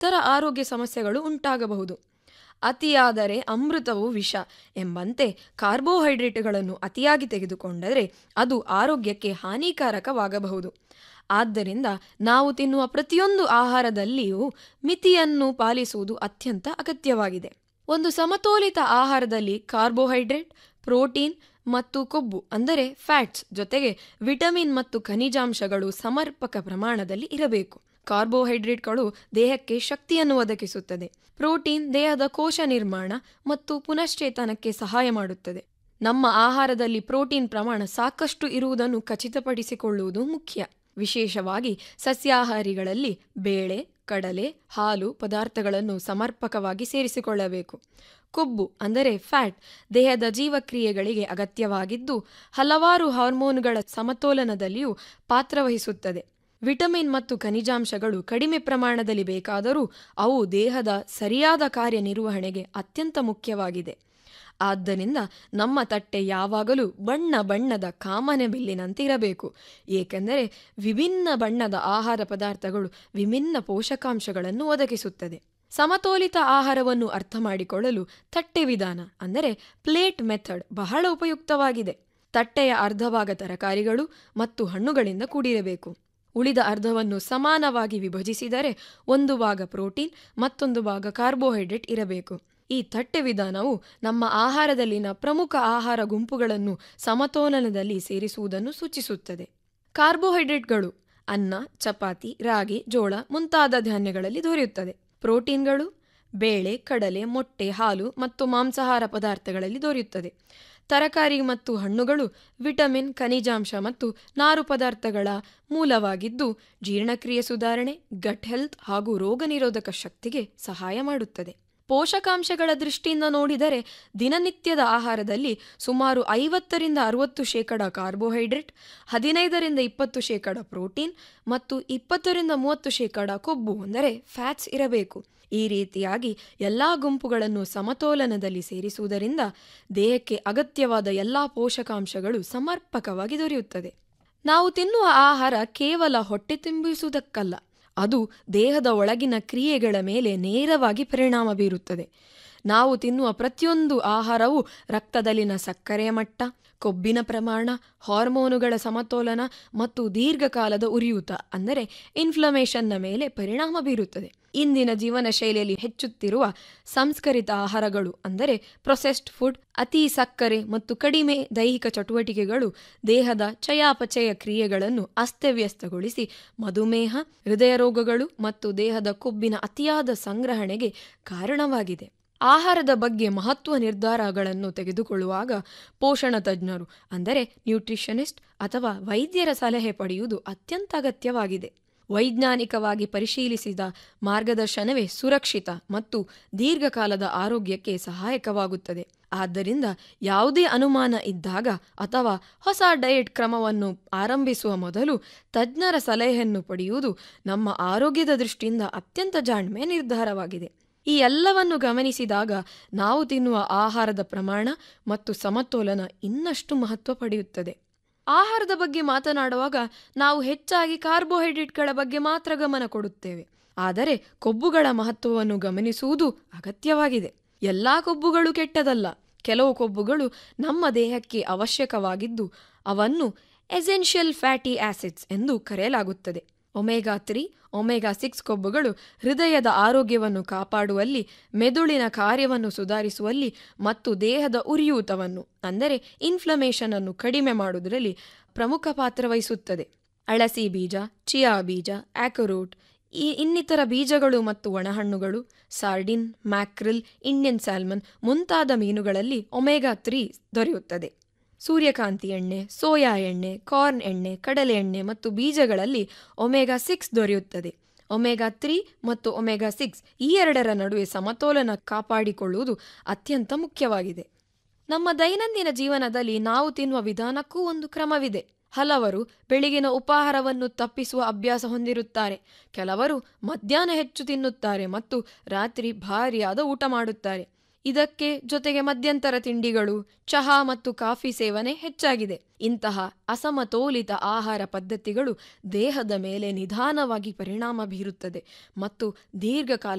ಮಹತ್ತರ ಆರೋಗ್ಯ ಸಮಸ್ಯೆಗಳು ಉಂಟಾಗಬಹುದು ಅತಿಯಾದರೆ ಅಮೃತವು ವಿಷ ಎಂಬಂತೆ ಕಾರ್ಬೋಹೈಡ್ರೇಟ್ಗಳನ್ನು ಅತಿಯಾಗಿ ತೆಗೆದುಕೊಂಡರೆ ಅದು ಆರೋಗ್ಯಕ್ಕೆ ಹಾನಿಕಾರಕವಾಗಬಹುದು ಆದ್ದರಿಂದ ನಾವು ತಿನ್ನುವ ಪ್ರತಿಯೊಂದು ಆಹಾರದಲ್ಲಿಯೂ ಮಿತಿಯನ್ನು ಪಾಲಿಸುವುದು ಅತ್ಯಂತ ಅಗತ್ಯವಾಗಿದೆ ಒಂದು ಸಮತೋಲಿತ ಆಹಾರದಲ್ಲಿ ಕಾರ್ಬೋಹೈಡ್ರೇಟ್ ಪ್ರೋಟೀನ್ ಮತ್ತು ಕೊಬ್ಬು ಅಂದರೆ ಫ್ಯಾಟ್ಸ್ ಜೊತೆಗೆ ವಿಟಮಿನ್ ಮತ್ತು ಖನಿಜಾಂಶಗಳು ಸಮರ್ಪಕ ಪ್ರಮಾಣದಲ್ಲಿ ಇರಬೇಕು ಕಾರ್ಬೋಹೈಡ್ರೇಟ್ಗಳು ದೇಹಕ್ಕೆ ಶಕ್ತಿಯನ್ನು ಒದಗಿಸುತ್ತದೆ ಪ್ರೋಟೀನ್ ದೇಹದ ಕೋಶ ನಿರ್ಮಾಣ ಮತ್ತು ಪುನಶ್ಚೇತನಕ್ಕೆ ಸಹಾಯ ಮಾಡುತ್ತದೆ ನಮ್ಮ ಆಹಾರದಲ್ಲಿ ಪ್ರೋಟೀನ್ ಪ್ರಮಾಣ ಸಾಕಷ್ಟು ಇರುವುದನ್ನು ಖಚಿತಪಡಿಸಿಕೊಳ್ಳುವುದು ಮುಖ್ಯ ವಿಶೇಷವಾಗಿ ಸಸ್ಯಾಹಾರಿಗಳಲ್ಲಿ ಬೇಳೆ ಕಡಲೆ ಹಾಲು ಪದಾರ್ಥಗಳನ್ನು ಸಮರ್ಪಕವಾಗಿ ಸೇರಿಸಿಕೊಳ್ಳಬೇಕು ಕೊಬ್ಬು ಅಂದರೆ ಫ್ಯಾಟ್ ದೇಹದ ಜೀವಕ್ರಿಯೆಗಳಿಗೆ ಅಗತ್ಯವಾಗಿದ್ದು ಹಲವಾರು ಹಾರ್ಮೋನುಗಳ ಸಮತೋಲನದಲ್ಲಿಯೂ ಪಾತ್ರವಹಿಸುತ್ತದೆ ವಿಟಮಿನ್ ಮತ್ತು ಖನಿಜಾಂಶಗಳು ಕಡಿಮೆ ಪ್ರಮಾಣದಲ್ಲಿ ಬೇಕಾದರೂ ಅವು ದೇಹದ ಸರಿಯಾದ ಕಾರ್ಯನಿರ್ವಹಣೆಗೆ ಅತ್ಯಂತ ಮುಖ್ಯವಾಗಿದೆ ಆದ್ದರಿಂದ ನಮ್ಮ ತಟ್ಟೆ ಯಾವಾಗಲೂ ಬಣ್ಣ ಬಣ್ಣದ ಕಾಮನೆ ಬಿಲ್ಲಿನಂತೆ ಇರಬೇಕು ಏಕೆಂದರೆ ವಿಭಿನ್ನ ಬಣ್ಣದ ಆಹಾರ ಪದಾರ್ಥಗಳು ವಿಭಿನ್ನ ಪೋಷಕಾಂಶಗಳನ್ನು ಒದಗಿಸುತ್ತದೆ ಸಮತೋಲಿತ ಆಹಾರವನ್ನು ಅರ್ಥ ಮಾಡಿಕೊಳ್ಳಲು ತಟ್ಟೆ ವಿಧಾನ ಅಂದರೆ ಪ್ಲೇಟ್ ಮೆಥಡ್ ಬಹಳ ಉಪಯುಕ್ತವಾಗಿದೆ ತಟ್ಟೆಯ ಅರ್ಧ ಭಾಗ ತರಕಾರಿಗಳು ಮತ್ತು ಹಣ್ಣುಗಳಿಂದ ಕೂಡಿರಬೇಕು ಉಳಿದ ಅರ್ಧವನ್ನು ಸಮಾನವಾಗಿ ವಿಭಜಿಸಿದರೆ ಒಂದು ಭಾಗ ಪ್ರೋಟೀನ್ ಮತ್ತೊಂದು ಭಾಗ ಕಾರ್ಬೋಹೈಡ್ರೇಟ್ ಇರಬೇಕು ಈ ತಟ್ಟೆ ವಿಧಾನವು ನಮ್ಮ ಆಹಾರದಲ್ಲಿನ ಪ್ರಮುಖ ಆಹಾರ ಗುಂಪುಗಳನ್ನು ಸಮತೋಲನದಲ್ಲಿ ಸೇರಿಸುವುದನ್ನು ಸೂಚಿಸುತ್ತದೆ ಕಾರ್ಬೋಹೈಡ್ರೇಟ್ಗಳು ಅನ್ನ ಚಪಾತಿ ರಾಗಿ ಜೋಳ ಮುಂತಾದ ಧಾನ್ಯಗಳಲ್ಲಿ ದೊರೆಯುತ್ತದೆ ಪ್ರೋಟೀನ್ಗಳು ಬೇಳೆ ಕಡಲೆ ಮೊಟ್ಟೆ ಹಾಲು ಮತ್ತು ಮಾಂಸಾಹಾರ ಪದಾರ್ಥಗಳಲ್ಲಿ ದೊರೆಯುತ್ತದೆ ತರಕಾರಿ ಮತ್ತು ಹಣ್ಣುಗಳು ವಿಟಮಿನ್ ಖನಿಜಾಂಶ ಮತ್ತು ನಾರು ಪದಾರ್ಥಗಳ ಮೂಲವಾಗಿದ್ದು ಜೀರ್ಣಕ್ರಿಯೆ ಸುಧಾರಣೆ ಗಟ್ ಹೆಲ್ತ್ ಹಾಗೂ ರೋಗ ನಿರೋಧಕ ಶಕ್ತಿಗೆ ಸಹಾಯ ಮಾಡುತ್ತದೆ ಪೋಷಕಾಂಶಗಳ ದೃಷ್ಟಿಯಿಂದ ನೋಡಿದರೆ ದಿನನಿತ್ಯದ ಆಹಾರದಲ್ಲಿ ಸುಮಾರು ಐವತ್ತರಿಂದ ಅರುವತ್ತು ಶೇಕಡ ಕಾರ್ಬೋಹೈಡ್ರೇಟ್ ಹದಿನೈದರಿಂದ ಇಪ್ಪತ್ತು ಶೇಕಡ ಪ್ರೋಟೀನ್ ಮತ್ತು ಇಪ್ಪತ್ತರಿಂದ ಮೂವತ್ತು ಶೇಕಡ ಕೊಬ್ಬು ಅಂದರೆ ಫ್ಯಾಟ್ಸ್ ಇರಬೇಕು ಈ ರೀತಿಯಾಗಿ ಎಲ್ಲ ಗುಂಪುಗಳನ್ನು ಸಮತೋಲನದಲ್ಲಿ ಸೇರಿಸುವುದರಿಂದ ದೇಹಕ್ಕೆ ಅಗತ್ಯವಾದ ಎಲ್ಲ ಪೋಷಕಾಂಶಗಳು ಸಮರ್ಪಕವಾಗಿ ದೊರೆಯುತ್ತದೆ ನಾವು ತಿನ್ನುವ ಆಹಾರ ಕೇವಲ ಹೊಟ್ಟೆ ತುಂಬಿಸುವುದಕ್ಕಲ್ಲ ಅದು ದೇಹದ ಒಳಗಿನ ಕ್ರಿಯೆಗಳ ಮೇಲೆ ನೇರವಾಗಿ ಪರಿಣಾಮ ಬೀರುತ್ತದೆ ನಾವು ತಿನ್ನುವ ಪ್ರತಿಯೊಂದು ಆಹಾರವು ರಕ್ತದಲ್ಲಿನ ಸಕ್ಕರೆಯ ಮಟ್ಟ ಕೊಬ್ಬಿನ ಪ್ರಮಾಣ ಹಾರ್ಮೋನುಗಳ ಸಮತೋಲನ ಮತ್ತು ದೀರ್ಘಕಾಲದ ಉರಿಯೂತ ಅಂದರೆ ಇನ್ಫ್ಲಮೇಷನ್ನ ಮೇಲೆ ಪರಿಣಾಮ ಬೀರುತ್ತದೆ ಇಂದಿನ ಜೀವನ ಶೈಲಿಯಲ್ಲಿ ಹೆಚ್ಚುತ್ತಿರುವ ಸಂಸ್ಕರಿತ ಆಹಾರಗಳು ಅಂದರೆ ಪ್ರೊಸೆಸ್ಡ್ ಫುಡ್ ಅತಿ ಸಕ್ಕರೆ ಮತ್ತು ಕಡಿಮೆ ದೈಹಿಕ ಚಟುವಟಿಕೆಗಳು ದೇಹದ ಚಯಾಪಚಯ ಕ್ರಿಯೆಗಳನ್ನು ಅಸ್ತವ್ಯಸ್ತಗೊಳಿಸಿ ಮಧುಮೇಹ ಹೃದಯ ರೋಗಗಳು ಮತ್ತು ದೇಹದ ಕೊಬ್ಬಿನ ಅತಿಯಾದ ಸಂಗ್ರಹಣೆಗೆ ಕಾರಣವಾಗಿದೆ ಆಹಾರದ ಬಗ್ಗೆ ಮಹತ್ವ ನಿರ್ಧಾರಗಳನ್ನು ತೆಗೆದುಕೊಳ್ಳುವಾಗ ಪೋಷಣ ತಜ್ಞರು ಅಂದರೆ ನ್ಯೂಟ್ರಿಷನಿಸ್ಟ್ ಅಥವಾ ವೈದ್ಯರ ಸಲಹೆ ಪಡೆಯುವುದು ಅತ್ಯಂತ ಅಗತ್ಯವಾಗಿದೆ ವೈಜ್ಞಾನಿಕವಾಗಿ ಪರಿಶೀಲಿಸಿದ ಮಾರ್ಗದರ್ಶನವೇ ಸುರಕ್ಷಿತ ಮತ್ತು ದೀರ್ಘಕಾಲದ ಆರೋಗ್ಯಕ್ಕೆ ಸಹಾಯಕವಾಗುತ್ತದೆ ಆದ್ದರಿಂದ ಯಾವುದೇ ಅನುಮಾನ ಇದ್ದಾಗ ಅಥವಾ ಹೊಸ ಡಯಟ್ ಕ್ರಮವನ್ನು ಆರಂಭಿಸುವ ಮೊದಲು ತಜ್ಞರ ಸಲಹೆಯನ್ನು ಪಡೆಯುವುದು ನಮ್ಮ ಆರೋಗ್ಯದ ದೃಷ್ಟಿಯಿಂದ ಅತ್ಯಂತ ಜಾಣ್ಮೆ ನಿರ್ಧಾರವಾಗಿದೆ ಈ ಎಲ್ಲವನ್ನು ಗಮನಿಸಿದಾಗ ನಾವು ತಿನ್ನುವ ಆಹಾರದ ಪ್ರಮಾಣ ಮತ್ತು ಸಮತೋಲನ ಇನ್ನಷ್ಟು ಮಹತ್ವ ಪಡೆಯುತ್ತದೆ ಆಹಾರದ ಬಗ್ಗೆ ಮಾತನಾಡುವಾಗ ನಾವು ಹೆಚ್ಚಾಗಿ ಕಾರ್ಬೋಹೈಡ್ರೇಟ್ಗಳ ಬಗ್ಗೆ ಮಾತ್ರ ಗಮನ ಕೊಡುತ್ತೇವೆ ಆದರೆ ಕೊಬ್ಬುಗಳ ಮಹತ್ವವನ್ನು ಗಮನಿಸುವುದು ಅಗತ್ಯವಾಗಿದೆ ಎಲ್ಲಾ ಕೊಬ್ಬುಗಳು ಕೆಟ್ಟದಲ್ಲ ಕೆಲವು ಕೊಬ್ಬುಗಳು ನಮ್ಮ ದೇಹಕ್ಕೆ ಅವಶ್ಯಕವಾಗಿದ್ದು ಅವನ್ನು ಎಸೆನ್ಷಿಯಲ್ ಫ್ಯಾಟಿ ಆಸಿಡ್ಸ್ ಎಂದು ಕರೆಯಲಾಗುತ್ತದೆ ಒಮೆಗಾ ತ್ರೀ ಒಮೆಗಾ ಸಿಕ್ಸ್ ಕೊಬ್ಬುಗಳು ಹೃದಯದ ಆರೋಗ್ಯವನ್ನು ಕಾಪಾಡುವಲ್ಲಿ ಮೆದುಳಿನ ಕಾರ್ಯವನ್ನು ಸುಧಾರಿಸುವಲ್ಲಿ ಮತ್ತು ದೇಹದ ಉರಿಯೂತವನ್ನು ಅಂದರೆ ಇನ್ಫ್ಲಮೇಷನ್ ಅನ್ನು ಕಡಿಮೆ ಮಾಡುವುದರಲ್ಲಿ ಪ್ರಮುಖ ಪಾತ್ರ ವಹಿಸುತ್ತದೆ ಅಳಸಿ ಬೀಜ ಚಿಯಾ ಬೀಜ ಆ್ಯಕರೋಟ್ ಈ ಇನ್ನಿತರ ಬೀಜಗಳು ಮತ್ತು ಒಣಹಣ್ಣುಗಳು ಸಾರ್ಡಿನ್ ಮ್ಯಾಕ್ರಿಲ್ ಇಂಡಿಯನ್ ಸ್ಯಾಲ್ಮನ್ ಮುಂತಾದ ಮೀನುಗಳಲ್ಲಿ ಒಮೆಗಾ ತ್ರೀ ದೊರೆಯುತ್ತದೆ ಸೂರ್ಯಕಾಂತಿ ಎಣ್ಣೆ ಸೋಯಾ ಎಣ್ಣೆ ಕಾರ್ನ್ ಎಣ್ಣೆ ಕಡಲೆ ಎಣ್ಣೆ ಮತ್ತು ಬೀಜಗಳಲ್ಲಿ ಒಮೆಗಾ ಸಿಕ್ಸ್ ದೊರೆಯುತ್ತದೆ ಒಮೆಗಾ ತ್ರೀ ಮತ್ತು ಒಮೆಗಾ ಸಿಕ್ಸ್ ಈ ಎರಡರ ನಡುವೆ ಸಮತೋಲನ ಕಾಪಾಡಿಕೊಳ್ಳುವುದು ಅತ್ಯಂತ ಮುಖ್ಯವಾಗಿದೆ ನಮ್ಮ ದೈನಂದಿನ ಜೀವನದಲ್ಲಿ ನಾವು ತಿನ್ನುವ ವಿಧಾನಕ್ಕೂ ಒಂದು ಕ್ರಮವಿದೆ ಹಲವರು ಬೆಳಗಿನ ಉಪಾಹಾರವನ್ನು ತಪ್ಪಿಸುವ ಅಭ್ಯಾಸ ಹೊಂದಿರುತ್ತಾರೆ ಕೆಲವರು ಮಧ್ಯಾಹ್ನ ಹೆಚ್ಚು ತಿನ್ನುತ್ತಾರೆ ಮತ್ತು ರಾತ್ರಿ ಭಾರಿಯಾದ ಊಟ ಮಾಡುತ್ತಾರೆ ಇದಕ್ಕೆ ಜೊತೆಗೆ ಮಧ್ಯಂತರ ತಿಂಡಿಗಳು ಚಹಾ ಮತ್ತು ಕಾಫಿ ಸೇವನೆ ಹೆಚ್ಚಾಗಿದೆ ಇಂತಹ ಅಸಮತೋಲಿತ ಆಹಾರ ಪದ್ಧತಿಗಳು ದೇಹದ ಮೇಲೆ ನಿಧಾನವಾಗಿ ಪರಿಣಾಮ ಬೀರುತ್ತದೆ ಮತ್ತು ದೀರ್ಘಕಾಲ